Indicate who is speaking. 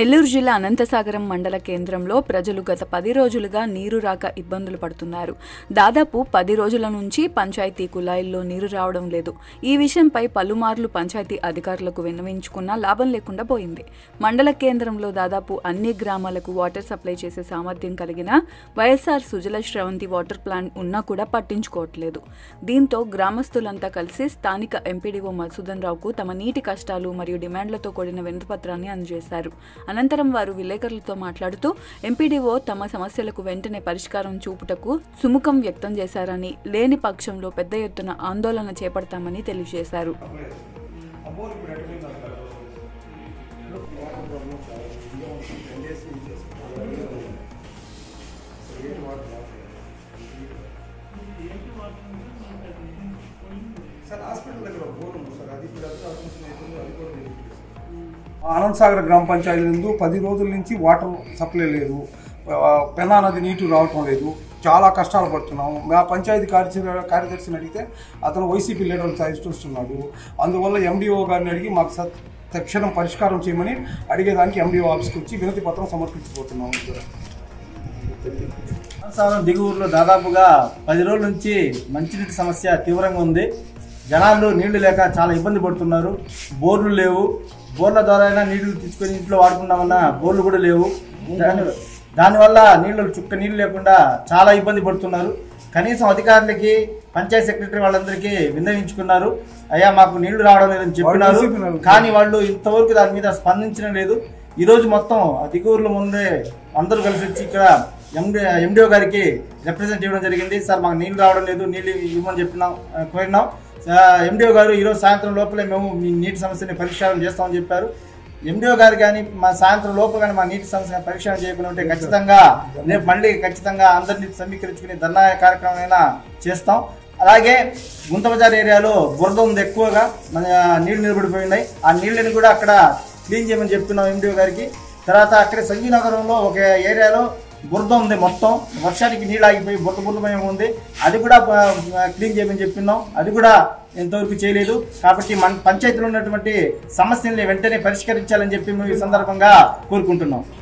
Speaker 1: నెల్లూరు జిల్లా అనంతసాగరం మండల కేంద్రంలో ప్రజలు గత పది రోజులుగా నీరు రాక ఇబ్బందులు పడుతున్నారు దాదాపు పది రోజుల నుంచి పంచాయతీ కుళాయిల్లో నీరు రావడం లేదు ఈ విషయంపై పలుమార్లు పంచాయతీ అధికారులకు విన్నవించుకున్నా లాభం లేకుండా పోయింది మండల కేంద్రంలో దాదాపు అన్ని గ్రామాలకు వాటర్ సప్లై చేసే సామర్థ్యం కలిగిన YSR Sujala Sravanthi water plant ఉన్నా కూడా పట్టించుకోవట్లేదు దీంతో గ్రామస్తులంతా కలిసి స్థానిక ఎంపీడీఓ మధుసూదన్ రావుకు తమ నీటి కష్టాలు మరియు డిమాండ్లతో కూడిన వినతిపత్రాన్ని అందజేశారు అనంతరం వారు విలేకరులతో మాట్లాడుతూ ఎంపీడీఓ తమ సమస్యలకు వెంటనే పరిష్కారం చూపుటకు సుముఖం వ్యక్తం చేశారని లేని పక్షంలో పెద్ద ఎత్తున ఆందోళన చేపడతామని తెలియజేశారు
Speaker 2: సార్ హాస్పిటల్ దగ్గర ఒక బోర్ ఉంది సార్ అది ఇప్పుడు అది ఆపరేషన్ అవుతుంది అది కూడా తెలియట్లేదు సార్. అనంతసాగర్ గ్రామ పంచాయతీ నందు పది రోజుల నుంచి వాటర్ సప్లై లేదు ఆ, పెన్నా నది నీటి రావటం లేదు చాలా కష్టాలు పడుతున్నాము మా పంచాయతీ కార్యదర్శి కార్యదర్శిని అడిగితే అతను వైసీపీ లీడర్ చూస్తున్నాడు అందువల్ల ఎండిఓ గారిని అడిగి మాకు సత్ తక్షణం పరిష్కారం చేయమని అడిగేదానికి ఎండిఓ ఆఫీస్కి వచ్చి వినతి పత్రం సమర్పించబోతున్నాము
Speaker 3: సారం దిగువూరులో దాదాపుగా పది రోజుల నుంచి మంచినీటి సమస్య తీవ్రంగా ఉంది జనాలు నీళ్లు లేక చాలా ఇబ్బంది పడుతున్నారు బోర్లు లేవు బోర్ల ద్వారా అయినా నీళ్లు తీసుకొని ఇంట్లో వాడుకుందామన్నా బోర్లు కూడా లేవు దాని దానివల్ల నీళ్లు చుక్క నీళ్లు లేకుండా చాలా ఇబ్బంది పడుతున్నారు కనీసం అధికారులకి పంచాయత్ సెక్రటరీ వాళ్ళందరికీ విన్నవించుకున్నారు అయ్యా మాకు నీళ్లు రావడం లేదని చెప్పినారు
Speaker 2: వాళ్ళు చెప్పినారు.
Speaker 3: కానీ వాళ్ళు ఇంతవరకు దాని మీద స్పందించడం లేదు ఈ రోజు మొత్తం ఆ దిగువూరులో ముందే అందరూ కలిసి వచ్చి ఇక్కడ ఎండి ఎండిఓ గారికి రిప్రజెంట్ చేయడం జరిగింది సార్ మాకు నీళ్లు రావడం లేదు నీళ్లు ఇవ్వమని చెప్పినాం ఆ, కోరినాం ఎండిఓ గారు ఈరోజు సాయంత్రం లోపలే మేము మీ నీటి సమస్యని పరిష్కారం చేస్తామని చెప్పారు ఎండిఓ గారు కానీ మా సాయంత్రం లోపల కానీ మా నీటి సమస్యను పరిష్కారం చేయకుండా ఉంటే ఖచ్చితంగా రేపు మళ్ళీ ఖచ్చితంగా అందరినీ సమీకరించుకుని ధర్నా కార్యక్రమం అయినా చేస్తాం అలాగే గుంతబజార్ ఏరియాలో బురద ఉంది ఎక్కువగా మన నీళ్లు నిలబడిపోయి ఉన్నాయి ఆ నీళ్ళని కూడా అక్కడ క్లీన్ చేయమని చెప్తున్నాం ఎండిఓ గారికి తర్వాత అక్కడ సంజీవ్ నగరంలో ఒక ఏరియాలో బురద ఉంది మొత్తం వర్షానికి నీళ్ళు ఆగిపోయి బురద బురదమయం ఉంది అది కూడా ఆ, క్లీన్ చేయమని చెప్పినాం అది కూడా ఎంతవరకు చేయలేదు కాబట్టి మన పంచాయతీలో ఉన్నటువంటి సమస్యల్ని వెంటనే పరిష్కరించాలని చెప్పి మేము ఈ సందర్భంగా కోరుకుంటున్నాం